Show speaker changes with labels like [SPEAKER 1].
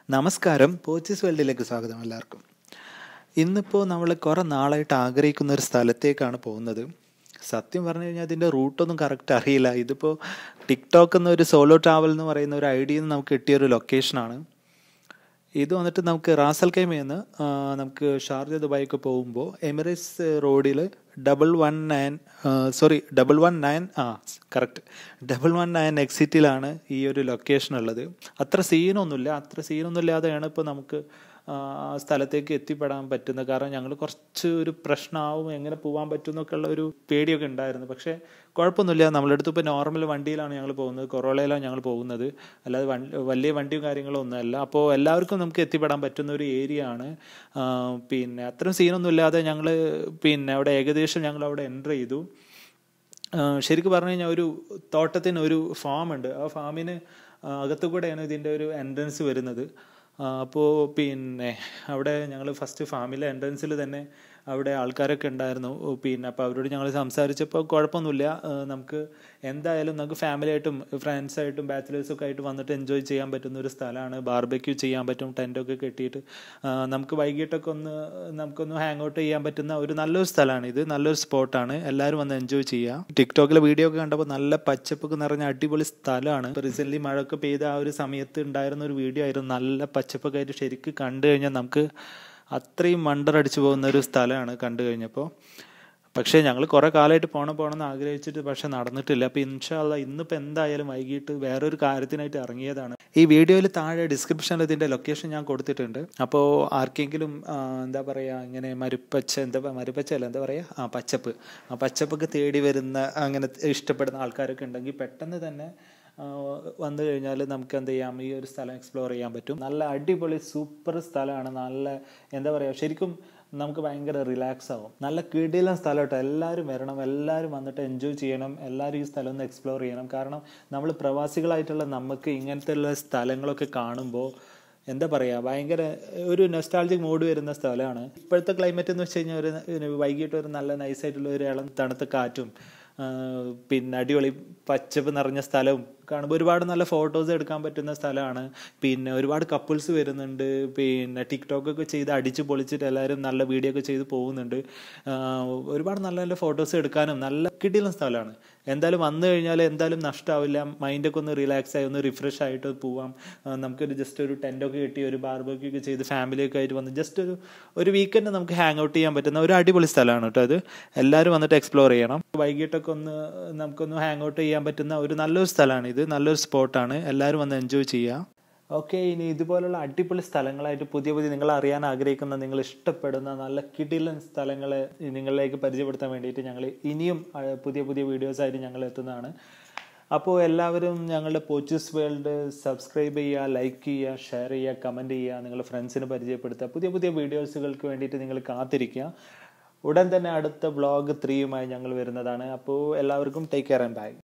[SPEAKER 1] നമസ്കാരം പോച്ചീസ് വേൾഡിലേക്ക് സ്വാഗതം എല്ലാവർക്കും ഇന്നിപ്പോൾ നമ്മൾ കുറേ നാളായിട്ട് ആഗ്രഹിക്കുന്ന ഒരു സ്ഥലത്തേക്കാണ് പോകുന്നത് സത്യം പറഞ്ഞു കഴിഞ്ഞാൽ അതിൻ്റെ റൂട്ടൊന്നും കറക്റ്റ് അറിയില്ല ഇതിപ്പോൾ ടിക്ടോക്ക് എന്ന ഒരു സോളോ ട്രാവൽ എന്ന് പറയുന്ന ഒരു ഐഡിയയിൽ നിന്ന് നമുക്ക് കിട്ടിയൊരു ലൊക്കേഷനാണ് ഇത് വന്നിട്ട് നമുക്ക് റാസൽ കൈമയെന്ന് നമുക്ക് ഷാർജ ദുബായിക്ക് പോകുമ്പോൾ എമിറേറ്റ്സ് റോഡിൽ double one nine sorry double one nine ആ കറക്റ്റ് ഡബിൾ വൺ നയൻ എക്സിറ്റിലാണ് ഈ ഒരു ലൊക്കേഷൻ ഉള്ളത് അത്ര സീനൊന്നുമില്ല അത്ര സീനൊന്നും ഇല്ലാതെയാണ് ഇപ്പോൾ നമുക്ക് ആ സ്ഥലത്തേക്ക് എത്തിപ്പെടാൻ പറ്റുന്നത് കാരണം ഞങ്ങൾ കുറച്ച് ഒരു പ്രശ്നമാവും എങ്ങനെ പോകാൻ പറ്റും എന്നൊക്കെ ഉള്ള ഒരു പേടിയൊക്കെ ഉണ്ടായിരുന്നു പക്ഷേ കുഴപ്പമൊന്നുമില്ല നമ്മളടുത്ത് ഇപ്പോൾ നോർമൽ വണ്ടിയിലാണ് ഞങ്ങൾ പോകുന്നത് കൊറോളയിലാണ് ഞങ്ങൾ പോകുന്നത് അല്ലാതെ വണ്ടി വലിയ വണ്ടിയും കാര്യങ്ങളും ഒന്നുമല്ല അപ്പോൾ എല്ലാവർക്കും നമുക്ക് എത്തിപ്പെടാൻ പറ്റുന്ന ഒരു ഏരിയ ആണ് പിന്നെ അത്രയും സീനൊന്നും ഇല്ലാതെ ഞങ്ങൾ പിന്നെ അവിടെ ഏകദേശം ഞങ്ങൾ അവിടെ എൻ്റർ ചെയ്തു ശരിക്കും പറഞ്ഞു കഴിഞ്ഞാൽ ഒരു തോട്ടത്തിന് ഒരു ഫാം ഉണ്ട് ആ ഫാമിന് അകത്തു കൂടെയാണ് ഇതിൻ്റെ ഒരു എൻട്രൻസ് വരുന്നത് അപ്പോൾ പിന്നെ അവിടെ ഞങ്ങൾ ഫസ്റ്റ് ഫാമിലെ എൻട്രൻസിൽ തന്നെ അവിടെ ആൾക്കാരൊക്കെ ഉണ്ടായിരുന്നു പിന്നെ അപ്പോൾ അവരോട് ഞങ്ങൾ സംസാരിച്ചപ്പോൾ കുഴപ്പമൊന്നുമില്ല നമുക്ക് എന്തായാലും നമുക്ക് ഫാമിലിയായിട്ടും ഫ്രണ്ട്സായിട്ടും ബാച്ചിലേഴ്സൊക്കെ ആയിട്ട് വന്നിട്ട് എൻജോയ് ചെയ്യാൻ പറ്റുന്ന ഒരു സ്ഥലമാണ് ബാർബക്യൂ ചെയ്യാൻ പറ്റും ടെൻറ്റൊക്കെ കെട്ടിയിട്ട് നമുക്ക് വൈകിട്ടൊക്കെ ഒന്ന് നമുക്കൊന്ന് ഹാങ് ഔട്ട് ചെയ്യാൻ പറ്റുന്ന ഒരു നല്ലൊരു സ്ഥലമാണ് ഇത് നല്ലൊരു സ്പോട്ടാണ് എല്ലാവരും വന്ന് എൻജോയ് ചെയ്യുക ടിക്ടോക്കിലെ വീഡിയോ ഒക്കെ കണ്ടപ്പോൾ നല്ല പച്ചപ്പൊക്കെ നിറഞ്ഞ അടിപൊളി സ്ഥലമാണ് ഇപ്പോൾ റീസെൻ്റ്ലി മഴയൊക്കെ പെയ്ത ആ ഒരു സമയത്ത് ഉണ്ടായിരുന്ന ഒരു വീഡിയോ ആയിരുന്നു നല്ല പച്ചപ്പൊക്കെ ആയിട്ട് ശരിക്കും കണ്ടു കഴിഞ്ഞാൽ നമുക്ക് അത്രയും മണ്ടറടിച്ചു പോകുന്ന ഒരു സ്ഥലമാണ് കണ്ടു കഴിഞ്ഞപ്പോൾ പക്ഷേ ഞങ്ങൾ കുറേ കാലമായിട്ട് പോകണം പോകണം എന്ന് ആഗ്രഹിച്ചിട്ട് പക്ഷെ നടന്നിട്ടില്ല അപ്പോൾ ഇൻഷാല്ല ഇന്നിപ്പോൾ എന്തായാലും വൈകിട്ട് വേറൊരു കാര്യത്തിനായിട്ട് ഇറങ്ങിയതാണ് ഈ വീഡിയോയിൽ താഴെ ഡിസ്ക്രിപ്ഷനിൽ ഇതിൻ്റെ ലൊക്കേഷൻ ഞാൻ കൊടുത്തിട്ടുണ്ട് അപ്പോൾ ആർക്കെങ്കിലും എന്താ പറയുക ഇങ്ങനെ മരുപ്പച്ച എന്താ മരുപ്പച്ച അല്ല എന്താ പറയുക ആ പച്ചപ്പ് ആ പച്ചപ്പൊക്കെ തേടി വരുന്ന അങ്ങനെ ഇഷ്ടപ്പെടുന്ന ആൾക്കാരൊക്കെ ഉണ്ടെങ്കിൽ പെട്ടെന്ന് തന്നെ വന്നു കഴിഞ്ഞാൽ നമുക്ക് എന്ത് ചെയ്യാം ഈ ഒരു സ്ഥലം എക്സ്പ്ലോർ ചെയ്യാൻ പറ്റും നല്ല അടിപൊളി സൂപ്പർ സ്ഥലമാണ് നല്ല എന്താ പറയുക ശരിക്കും നമുക്ക് ഭയങ്കര റിലാക്സ് ആവും നല്ല കിടിലൻ സ്ഥലം കേട്ടോ എല്ലാവരും വരണം എല്ലാവരും വന്നിട്ട് എൻജോയ് ചെയ്യണം എല്ലാവരും ഈ സ്ഥലം ഒന്ന് എക്സ്പ്ലോർ ചെയ്യണം കാരണം നമ്മൾ പ്രവാസികളായിട്ടുള്ള നമുക്ക് ഇങ്ങനത്തെ ഉള്ള സ്ഥലങ്ങളൊക്കെ കാണുമ്പോൾ എന്താ പറയുക ഭയങ്കര ഒരു നെസ്റ്റാൾജിക് മൂഡ് വരുന്ന സ്ഥലമാണ് ഇപ്പോഴത്തെ ക്ലൈമറ്റ് എന്ന് വെച്ച് കഴിഞ്ഞാൽ ഒരു വൈകിട്ട് ഒരു നല്ല നൈസായിട്ടുള്ള ഒരു ഇളം തണുത്ത കാറ്റും പിന്നെ അടിപൊളി പച്ചപ്പ് നിറഞ്ഞ സ്ഥലവും കാണുമ്പോൾ ഒരുപാട് നല്ല ഫോട്ടോസ് എടുക്കാൻ പറ്റുന്ന സ്ഥലമാണ് പിന്നെ ഒരുപാട് കപ്പിൾസ് വരുന്നുണ്ട് പിന്നെ ടിക്ടോക്കൊക്കെ ചെയ്ത് അടിച്ച് പൊളിച്ചിട്ട് എല്ലാവരും നല്ല വീഡിയോ ഒക്കെ ചെയ്ത് പോകുന്നുണ്ട് ഒരുപാട് നല്ല നല്ല ഫോട്ടോസ് എടുക്കാനും നല്ല കിട്ടിയുള്ള സ്ഥലമാണ് എന്തായാലും വന്നു കഴിഞ്ഞാൽ എന്തായാലും നഷ്ടമാവില്ല മൈൻഡൊക്കെ ഒന്ന് റിലാക്സ് ആയി ഒന്ന് റിഫ്രഷ് ആയിട്ട് പോവാം നമുക്കൊരു ജസ്റ്റ് ഒരു ടെൻറ്റൊക്കെ കിട്ടി ഒരു ബാർബക്യൂ ഒക്കെ ചെയ്ത് ഫാമിലിയൊക്കെ ആയിട്ട് വന്ന് ജസ്റ്റ് ഒരു ഒരു വീക്കെൻഡ് നമുക്ക് ഹാങ് ഔട്ട് ചെയ്യാൻ പറ്റുന്ന ഒരു അടിപൊളി സ്ഥലമാണ് കേട്ടോ അത് എല്ലാവരും വന്നിട്ട് എക്സ്പ്ലോർ ചെയ്യണം വൈകിട്ടൊക്കെ ഒന്ന് നമുക്കൊന്ന് ഹാങ് ഔട്ട് ചെയ്യാൻ പറ്റുന്ന ഒരു നല്ലൊരു സ്ഥലമാണ് ഇത് നല്ലൊരു സ്പോട്ടാണ് എല്ലാവരും വന്ന് എൻജോയ് ചെയ്യുക ഓക്കെ ഇനി ഇതുപോലുള്ള അടിപൊളി സ്ഥലങ്ങളായിട്ട് പുതിയ പുതിയ നിങ്ങൾ അറിയാൻ ആഗ്രഹിക്കുന്ന നിങ്ങൾ ഇഷ്ടപ്പെടുന്ന നല്ല കിടിലൻ സ്ഥലങ്ങളെ നിങ്ങളിലേക്ക് പരിചയപ്പെടുത്താൻ വേണ്ടിയിട്ട് ഞങ്ങൾ ഇനിയും പുതിയ പുതിയ വീഡിയോസ് ആയിട്ട് ഞങ്ങൾ എത്തുന്നതാണ് അപ്പോൾ എല്ലാവരും ഞങ്ങളുടെ പോച്ചസ് വേൾഡ് സബ്സ്ക്രൈബ് ചെയ്യുക ലൈക്ക് ചെയ്യുക ഷെയർ ചെയ്യുക കമൻറ്റ് ചെയ്യുക നിങ്ങളുടെ ഫ്രണ്ട്സിന് പരിചയപ്പെടുത്തുക പുതിയ പുതിയ വീഡിയോസുകൾക്ക് വേണ്ടിയിട്ട് നിങ്ങൾ കാത്തിരിക്കുക ഉടൻ തന്നെ അടുത്ത വ്ളോഗ് ത്രീയുമായി ഞങ്ങൾ വരുന്നതാണ് അപ്പോൾ എല്ലാവർക്കും ടേക്ക് കെയർ ആൻഡ് ബൈ